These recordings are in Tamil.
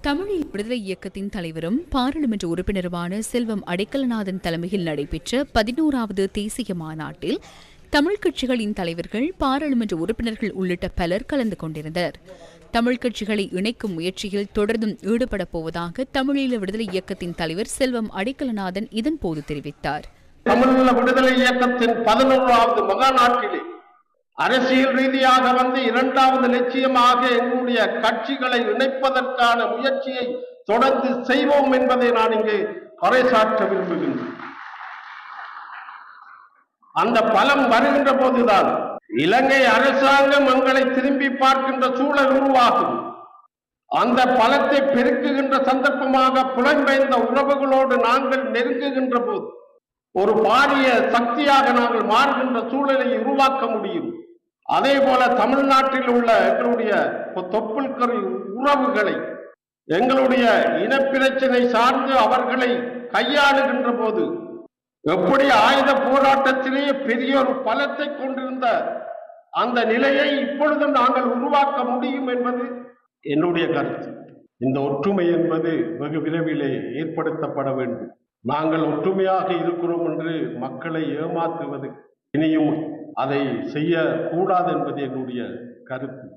தமிழில் விடுதலை இயக்கத்தின் தலைவரும் பாராளுமன்ற உறுப்பினருமான செல்வம் அடைக்கலநாதன் தலைமையில் நடைபெற்ற பதினோராவது தேசிய மாநாட்டில் தமிழ் கட்சிகளின் தலைவர்கள் பாராளுமன்ற உறுப்பினர்கள் உள்ளிட்ட பலர் கலந்து கொண்டிருந்தனர் தமிழ் கட்சிகளை இணைக்கும் முயற்சியில் தொடர்ந்தும் ஈடுபடப் போவதாக தமிழீழ விடுதலை இயக்கத்தின் தலைவர் செல்வம் அடைக்கலநாதன் இதன்போது தெரிவித்தார் தமிழீழ விடுதலை இயக்கத்தின் பதினோராவது மகாநாட்டிலே அரசியல் ரீதியாக வந்து இரண்டாவது லட்சியமாக எங்களுடைய கட்சிகளை இணைப்பதற்கான முயற்சியை தொடர்ந்து செய்வோம் என்பதை நான் இங்கே பறைசாற்ற விரும்புகின்றேன் அந்த பலம் வருகின்ற போதுதான் இலங்கை அரசாங்கம் எங்களை திரும்பி பார்க்கின்ற சூழல் உருவாகும் அந்த பலத்தை பெருக்குகின்ற சந்தர்ப்பமாக புலம்பெயர்ந்த உறவுகளோடு நாங்கள் நெருங்குகின்ற போது ஒரு பாரிய சக்தியாக நாங்கள் மாறுகின்ற சூழலை உருவாக்க முடியும் அதே போல தமிழ்நாட்டில் உள்ள எங்களுடைய தொப்புள்கறி உறவுகளை எங்களுடைய இனப்பிரச்சனை சார்ந்து அவர்களை கையாளுகின்ற போது எப்படி ஆயுத போராட்டத்திலேயே பெரிய ஒரு பலத்தை கொண்டிருந்த அந்த நிலையை இப்பொழுதும் நாங்கள் உருவாக்க முடியும் என்பது என்னுடைய கருத்து இந்த ஒற்றுமை என்பது வெகு விரைவிலே ஏற்படுத்தப்பட வேண்டும் நாங்கள் ஒற்றுமையாக இருக்கிறோம் என்று மக்களை ஏமாற்றுவது இனியும் அதை செய்ய கூடாது என்பது என்னுடைய கருத்து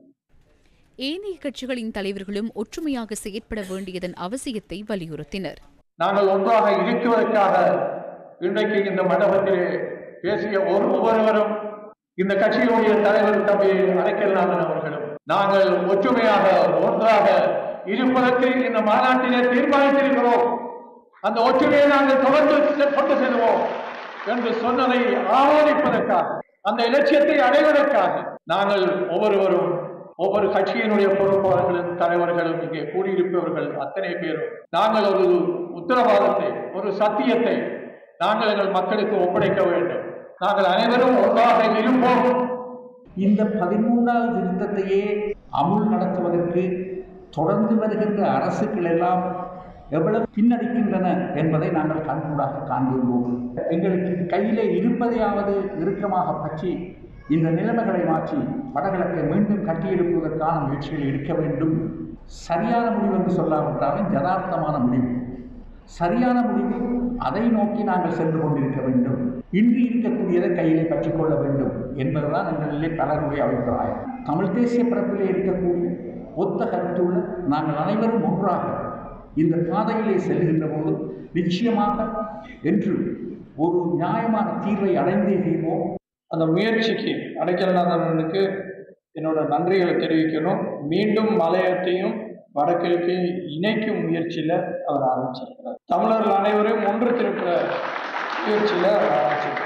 ஏனைய கட்சிகளின் தலைவர்களும் ஒற்றுமையாக செயற்பட வேண்டியதன் அவசியத்தை வலியுறுத்தினர் நாங்கள் ஒன்றாக இருக்குவதற்காக இன்றைக்கு இந்த மண்டபத்திலே பேசிய ஒரு ஒவ்வொருவரும் இந்த கட்சியினுடைய தலைவர் தம்பி அடைக்கல்நாதன் அவர்களும் நாங்கள் ஒற்றுமையாக ஒன்றாக இருப்பதற்கு இந்த மாநாட்டிலே தீர்மானித்திருக்கிறோம் அந்த ஒற்றுமையை நாங்கள் தொடர்ந்து செ- கொண்டு செல்வோம் என்று சொன்னதை ஆமோதிப்பதற்காக அந்த இலட்சியத்தை அடைவதற்காக நாங்கள் ஒவ்வொருவரும் ஒவ்வொரு கட்சியினுடைய பொறுப்பாளர்களும் தலைவர்களும் இங்கே கூடியிருப்பவர்கள் அத்தனை பேரும் நாங்கள் ஒரு உத்தரவாதத்தை ஒரு சத்தியத்தை நாங்கள் எங்கள் மக்களுக்கு ஒப்படைக்க வேண்டும் நாங்கள் அனைவரும் ஒன்றாக இருப்போம் இந்த பதிமூன்றாவது திருத்தத்தையே அமுல் நடத்துவதற்கு தொடர்ந்து வருகின்ற அரசுகள் எல்லாம் எவ்வளவு பின்னடிக்கின்றன என்பதை நாங்கள் கண்கூடாக காண்கின்றோம் எங்களுக்கு கையிலே இருப்பதையாவது இறுக்கமாக பற்றி இந்த நிலைமைகளை மாற்றி வடகிழக்கை மீண்டும் கட்டியெழுப்புவதற்கான முயற்சிகளை எடுக்க வேண்டும் சரியான முடிவு என்று சொல்லாவிட்டாலும் யதார்த்தமான முடிவு சரியான முடிவு அதை நோக்கி நாங்கள் சென்று கொண்டிருக்க வேண்டும் இன்று இருக்கக்கூடியதை கையிலே பற்றிக் கொள்ள வேண்டும் என்பதுதான் எங்களிலே பலருடைய அபிப்பிராயம் தமிழ் தேசிய பரப்பிலே இருக்கக்கூடிய ஒத்த கருத்துள்ள நாங்கள் அனைவரும் ஒன்றாக இந்த பாதையிலே செல்கின்ற போது நிச்சயமாக என்று ஒரு நியாயமான தீர்வை அடைந்தே தீர்வோம் அந்த முயற்சிக்கு அடைக்கலநாதனுக்கு என்னோட நன்றிகளை தெரிவிக்கணும் மீண்டும் மலையத்தையும் வடகிழக்கையும் இணைக்கும் முயற்சியில் அவர் ஆரம்பிச்சிருக்கிறார் தமிழர்கள் அனைவரையும் ஒன்று திரட்டுற முயற்சியில் அவர் ஆரம்பிச்சிருக்கிறார்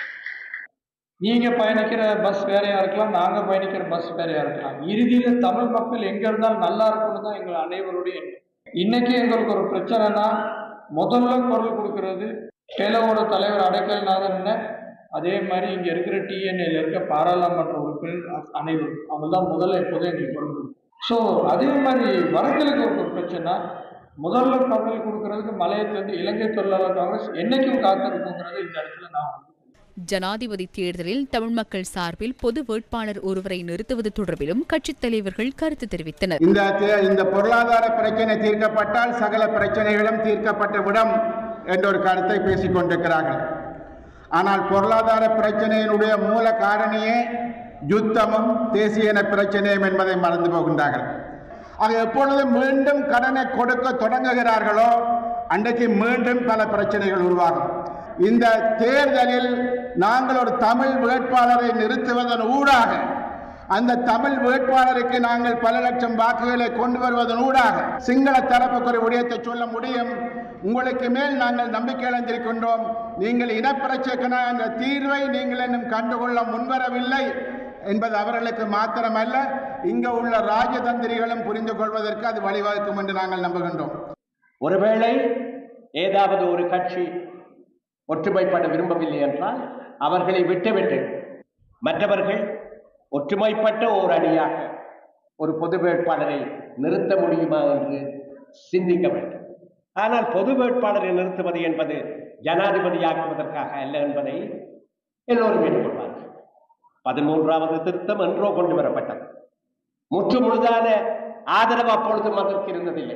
நீங்கள் பயணிக்கிற பஸ் வேறையா இருக்கலாம் நாங்கள் பயணிக்கிற பஸ் வேறையா இருக்கலாம் இறுதியில் தமிழ் மக்கள் எங்கே இருந்தாலும் நல்லா இருக்கும்னு தான் எங்கள் அனைவருடைய எண்ணம் இன்னைக்கு எங்களுக்கு ஒரு பிரச்சனைனா முதல்ல குரல் கொடுக்கறது கேலவோட தலைவர் அடைக்கல்நாதன் அதே மாதிரி இங்கே இருக்கிற டிஎன்ஏல இருக்க பாராளுமன்ற உறுப்பினர் அ- அனைவரும் அவங்க தான் முதல்ல எப்போதும் எங்களுக்கு குரல் கொடுக்கும் ஸோ அதே மாதிரி வடகிழக்கு ஒரு பிரச்சனை முதல்ல குரல் கொடுக்கறதுக்கு மலையத்திலிருந்து இலங்கை தொழிலாளர் காங்கிரஸ் என்னைக்கும் காத்திருக்குங்கிறது இந்த இடத்துல நான் வந்து ஜனாதிபதி தேர்தலில் தமிழ் மக்கள் சார்பில் பொது வேட்பாளர் ஒருவரை நிறுத்துவது தொடர்பிலும் கட்சித் தலைவர்கள் கருத்து தெரிவித்தனர் இந்த தே- இந்த பொருளாதார பிரச்சனை தீர்க்கப்பட்டால் சகல பிரச்சனைகளும் தீர்க்கப்பட்டு விடும் என்ற ஒரு கருத்தை பேசிக் கொண்டிருக்கிறார்கள் ஆனால் பொருளாதார பிரச்சனையினுடைய மூல காரணியே யுத்தமும் தேசிய இன பிரச்சனையும் என்பதை மறந்து போகின்றார்கள் ஆக எப்பொழுது மீண்டும் கடனை கொடுக்க தொடங்குகிறார்களோ அன்றைக்கு மீண்டும் பல பிரச்சனைகள் உருவாகும் இந்த தேர்தலில் நாங்கள் ஒரு தமிழ் வேட்பாளரை நிறுத்துவதன் ஊடாக அந்த தமிழ் வேட்பாளருக்கு நாங்கள் பல லட்சம் வாக்குகளை கொண்டு வருவதன் ஊடாக சிங்கள தரப்புக்கு ஒரு விடயத்தை சொல்ல முடியும் உங்களுக்கு மேல் நாங்கள் நம்பிக்கை இழந்திருக்கின்றோம் நீங்கள் இனப்பிரச்சனை என்ற தீர்வை நீங்கள் இன்னும் கண்டுகொள்ள முன்வரவில்லை என்பது அவர்களுக்கு மாத்திரமல்ல இங்க உள்ள ராஜதந்திரிகளும் புரிந்து கொள்வதற்கு அது வழிவகுக்கும் என்று நாங்கள் நம்புகின்றோம் ஒருவேளை ஏதாவது ஒரு கட்சி ஒற்றுமைப்பட விரும்பவில்லை என்றால் அவர்களை விட்டுவிட்டு மற்றவர்கள் ஒற்றுமைப்பட்ட ஓர் அணியாக ஒரு பொது வேட்பாளரை நிறுத்த முடியுமா என்று சிந்திக்க வேண்டும் ஆனால் பொது வேட்பாளரை நிறுத்துவது என்பது ஜனாதிபதியாக்குவதற்காக அல்ல என்பதை எல்லோரும் ஏற்றுக்கொள்வார்கள் பதிமூன்றாவது திருத்தம் என்றோ கொண்டு வரப்பட்டது முற்று முழுதான ஆதரவு அப்பொழுதும் அதற்கு இருந்ததில்லை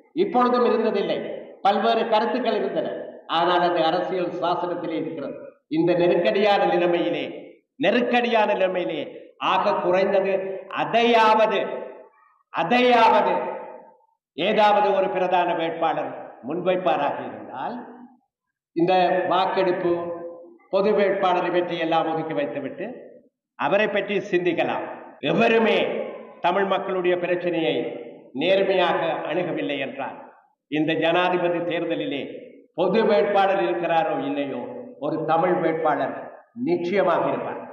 இப்பொழுதும் இருந்ததில்லை பல்வேறு கருத்துக்கள் இருந்தன ஆனால் அது அரசியல் சாசனத்திலே இருக்கிறது இந்த நெருக்கடியான நிலைமையிலே நெருக்கடியான நிலைமையிலே ஆக குறைந்தது அதையாவது அதையாவது ஏதாவது ஒரு பிரதான வேட்பாளர் முன்வைப்பாராக இருந்தால் இந்த வாக்கெடுப்பு பொது வேட்பாளரை பற்றி எல்லாம் ஒதுக்கி வைத்துவிட்டு அவரை பற்றி சிந்திக்கலாம் எவருமே தமிழ் மக்களுடைய பிரச்சனையை நேர்மையாக அணுகவில்லை என்றால் இந்த ஜனாதிபதி தேர்தலிலே பொது வேட்பாளர் இருக்கிறாரோ இல்லையோ ஒரு தமிழ் வேட்பாளர் நிச்சயமாக இருப்பார்